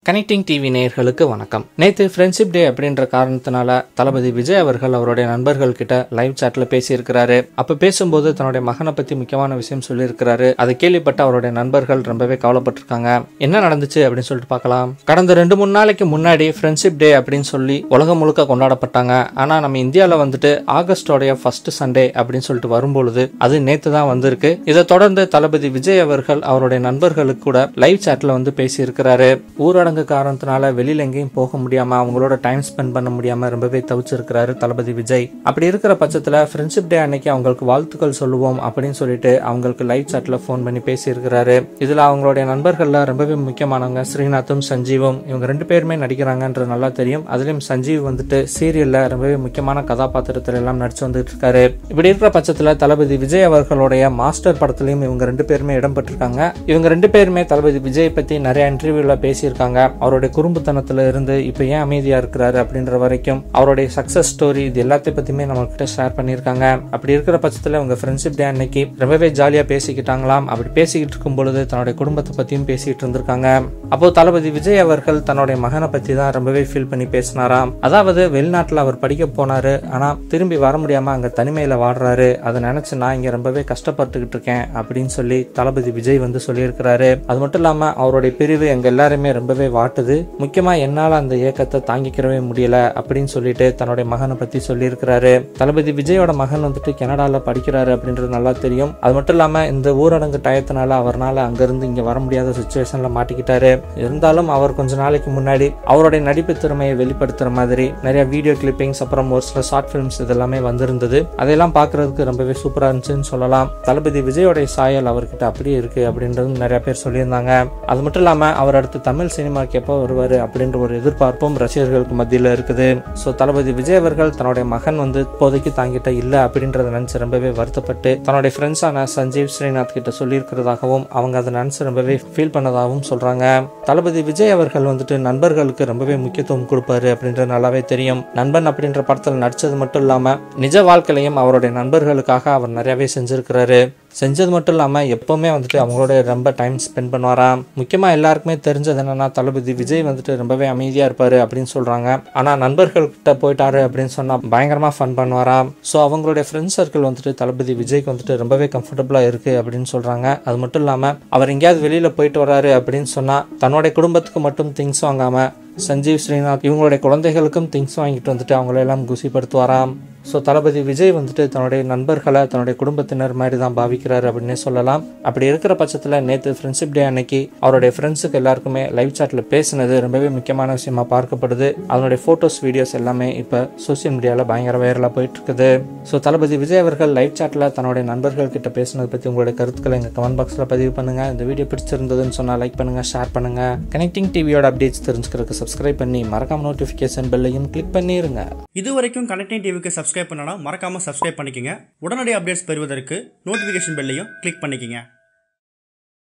connecting TV நேயர்களுக்கு வணக்கம் நேற்று ஃப்ரெண்ட்ஷிப் டே அப்படின்ற காரணத்தினால தளபதி விஜய் அவர்கள் அவருடைய நண்பர்கள் கிட்ட லைவ் சாட்ல பேசியிருக்கிறாரு அப்ப பேசும்போது தன்னுடைய மகனை பத்தி முக்கியமான விஷயம் சொல்லியிருக்கிறாரு அதை கேள்விப்பட்ட அவருடைய நண்பர்கள் ரொம்பவே கவலைப்பட்டிருக்காங்க என்ன நடந்துச்சு அப்படின்னு சொல்லிட்டு பார்க்கலாம் கடந்த ரெண்டு மூணு நாளைக்கு முன்னாடி ஃப்ரெண்ட்ஷிப் டே அப்படின்னு சொல்லி உலகம் முழுக்க கொண்டாடப்பட்டாங்க ஆனா நம்ம இந்தியாவில் வந்துட்டு ஆகஸ்டோடைய ஃபர்ஸ்ட் சண்டே அப்படின்னு சொல்லிட்டு வரும்பொழுது அது நேத்து தான் வந்திருக்கு இதை தொடர்ந்து தளபதி விஜய் அவர்கள் அவருடைய நண்பர்களுக்கு கூட லைவ் சாட்ல வந்து பேசியிருக்கிறாரு ஊரடங்கு காரணத்தினால வெளியில எங்கேயும் போக முடியாம அவங்களோட டைம் ஸ்பெண்ட் பண்ண முடியாம ரொம்பவே தவிச்சிருக்கிறாரு தளபதி விஜய் அப்படி இருக்கிற பட்சத்துல ஃப்ரெண்ட்ஷிப் டே அன்னைக்கு அவங்களுக்கு வாழ்த்துக்கள் சொல்லுவோம் அப்படின்னு சொல்லிட்டு அவங்களுக்கு லைவ் சாட்ல ஃபோன் பண்ணி பேசியிருக்கிறாரு இதுல அவங்களுடைய நண்பர்கள்ல ரொம்பவே முக்கியமானவங்க ஸ்ரீநாத்தும் சஞ்சீவும் இவங்க ரெண்டு பேருமே நடிக்கிறாங்கன்றது நல்லா தெரியும் அதுலயும் சஞ்சீவ் வந்துட்டு சீரியல்ல ரொம்பவே முக்கியமான கதாபாத்திரத்துல எல்லாம் நடிச்சு வந்துட்டு இருக்காரு இப்படி இருக்கிற பட்சத்துல தளபதி விஜய் அவர்களுடைய மாஸ்டர் படத்துலயும் இவங்க ரெண்டு பேருமே இடம்பெற்றிருக்காங்க இவங்க ரெண்டு பேருமே தளபதி விஜய் பத்தி நிறைய இன்டர்வியூல பேசியிருக்காங்க அவருடைய குறும்புத்தனத்துல இருந்து இப்ப ஏன் அமைதியா இருக்கிறாரு அப்படின்ற வரைக்கும் அவருடைய சக்சஸ் ஸ்டோரி இது எல்லாத்தையும் பத்தியுமே நம்ம கிட்ட ஷேர் பண்ணியிருக்காங்க அப்படி இருக்கிற பட்சத்துல உங்க ஃப்ரெண்ட்ஷிப் டே அன்னைக்கு ரொம்பவே ஜாலியா பேசிக்கிட்டாங்களாம் அப்படி பேசிக்கிட்டு இருக்கும் பொழுது தன்னுடைய குடும்பத்தை பத்தியும் பேசிட்டு இருந்திருக்காங்க அப்போ தளபதி விஜய் அவர்கள் தன்னுடைய மகனை பத்தி தான் ரொம்பவே ஃபீல் பண்ணி பேசினாராம் அதாவது வெளிநாட்டுல அவர் படிக்க போனாரு ஆனா திரும்பி வர முடியாம அங்க தனிமையில வாடுறாரு அதை நினைச்சு நான் இங்க ரொம்பவே கஷ்டப்பட்டுக்கிட்டு இருக்கேன் அப்படின்னு சொல்லி தளபதி விஜய் வந்து சொல்லியிருக்கிறாரு அது மட்டும் இல்லாம அவருடைய பிரிவு எங்க எல்லாருமே ரொம்பவே வாட்டுது முக்கியமா என்னால அந்த இயக்கத்தை தாங்கிக்கிறவே முடியல அப்படின்னு சொல்லிட்டு தன்னுடைய மகனை பத்தி சொல்லியிருக்கிறாரு தளபதி விஜயோட மகன் வந்துட்டு கனடால படிக்கிறாரு அப்படின்றது நல்லா தெரியும் அது மட்டும் இல்லாம இந்த ஊரடங்கு டயத்தினால அவர்னால அங்கிருந்து இங்க வர முடியாத சுச்சுவேஷன்ல மாட்டிக்கிட்டாரு இருந்தாலும் அவர் கொஞ்ச நாளைக்கு முன்னாடி அவருடைய நடிப்பு திறமையை வெளிப்படுத்துற மாதிரி நிறைய வீடியோ கிளிப்பிங்ஸ் அப்புறம் ஒரு சில ஷார்ட் ஃபிலிம்ஸ் இதெல்லாமே வந்திருந்தது அதெல்லாம் பார்க்கிறதுக்கு ரொம்பவே சூப்பரா இருந்துச்சுன்னு சொல்லலாம் தளபதி விஜயோடைய சாயல் அவர்கிட்ட அப்படியே இருக்கு அப்படின்றதும் நிறைய பேர் சொல்லியிருந்தாங்க அது மட்டும் இல்லாம அவர் அடுத்து தமிழ் சினிமாக்கு எப்போ வருவாரு அப்படின்ற ஒரு எதிர்பார்ப்பும் ரசிகர்களுக்கு மத்தியில் இருக்குது ஸோ தளபதி விஜய் அவர்கள் தன்னுடைய மகன் வந்து இப்போதைக்கு தாங்கிட்ட இல்லை அப்படின்றத நினைச்சு ரொம்பவே வருத்தப்பட்டு தன்னுடைய ஃப்ரெண்ட்ஸான சஞ்சீவ் ஸ்ரீநாத் கிட்ட சொல்லியிருக்கிறதாகவும் அவங்க அதை நினைச்சு ரொம்பவே ஃபீல் பண்ணதாகவும் சொல்றாங்க தளபதி விஜய் அவர்கள் வந்துட்டு நண்பர்களுக்கு ரொம்பவே முக்கியத்துவம் கொடுப்பாரு அப்படின்றது நல்லாவே தெரியும் நண்பன் அப்படின்ற படத்தில் நடிச்சது மட்டும் இல்லாம நிஜ வாழ்க்கையிலையும் அவருடைய நண்பர்களுக்காக அவர் நிறையவே செஞ்சிருக்கிறாரு செஞ்சது மட்டும் இல்லாமல் எப்போவுமே வந்துட்டு அவங்களோட ரொம்ப டைம் ஸ்பெண்ட் பண்ணுவாராம் முக்கியமாக எல்லாருக்குமே தெரிஞ்சது என்னன்னா தளபதி விஜய் வந்துட்டு ரொம்பவே அமைதியாக இருப்பார் அப்படின்னு சொல்கிறாங்க ஆனால் நண்பர்கள்கிட்ட போயிட்டாரு அப்படின்னு சொன்னால் பயங்கரமாக ஃபன் பண்ணுவாராம் ஸோ அவங்களுடைய ஃப்ரெண்ட்ஸ் சர்க்கிள் வந்துட்டு தளபதி விஜய்க்கு வந்துட்டு ரொம்பவே கம்ஃபர்டபுளாக இருக்குது அப்படின்னு சொல்கிறாங்க அது மட்டும் இல்லாமல் அவர் எங்கேயாவது வெளியில் போயிட்டு வராரு அப்படின்னு சொன்னால் தன்னுடைய குடும்பத்துக்கு மட்டும் திங்ஸ் வாங்காமல் சஞ்சீவ் ஸ்ரீநாத் இவங்களுடைய குழந்தைகளுக்கும் திங்ஸ் வாங்கிட்டு வந்துட்டு அவங்களெல்லாம் குசிப்படுத்துவாராம் ஸோ தளபதி விஜய் வந்துட்டு தன்னுடைய நண்பர்களை தன்னுடைய குடும்பத்தினர் மாதிரி தான் பாவிக்கிறாரு அப்படின்னே சொல்லலாம் அப்படி இருக்கிற பட்சத்தில் நேற்று ஃப்ரெண்ட்ஷிப் டே அன்னைக்கு அவருடைய ஃப்ரெண்ட்ஸுக்கு எல்லாருக்குமே லைவ் சாட்டில் பேசினது ரொம்பவே முக்கியமான விஷயமா பார்க்கப்படுது அதனுடைய ஃபோட்டோஸ் வீடியோஸ் எல்லாமே இப்போ சோசியல் மீடியாவில் பயங்கர வைரலாக போயிட்டு இருக்குது ஸோ தளபதி விஜய் அவர்கள் லைவ் சாட்டில் தன்னுடைய நண்பர்கள் கிட்ட பேசினதை பற்றி உங்களுடைய கருத்துக்களை எங்கள் கமெண்ட் பாக்ஸில் பதிவு பண்ணுங்க இந்த வீடியோ பிடிச்சிருந்ததுன்னு சொன்னால் லைக் பண்ணுங்க ஷேர் பண்ணுங்க கனெக்டிங் டிவியோட அப்டேட்ஸ் தெரிஞ்சுக்கிறதுக்கு சப்ஸ்கிரைப் பண்ணி மறக்காம நோட்டிஃபிகேஷன் பெல்லையும் கிளிக் பண்ணிருங்க இது வரைக்கும் கனெக்டிங் டிவிக்கு சப்ஸ்கிரைப் பண்ணனா மறக்காமல் சப்ஸ்கிரைப் பண்ணிக்கங்க உடனடி அப்டேட்ஸ் பெறுவதற்கு நோட்டிஃபிகேஷன் பெல்லையும் கிளிக் பண்ணிக்கங்க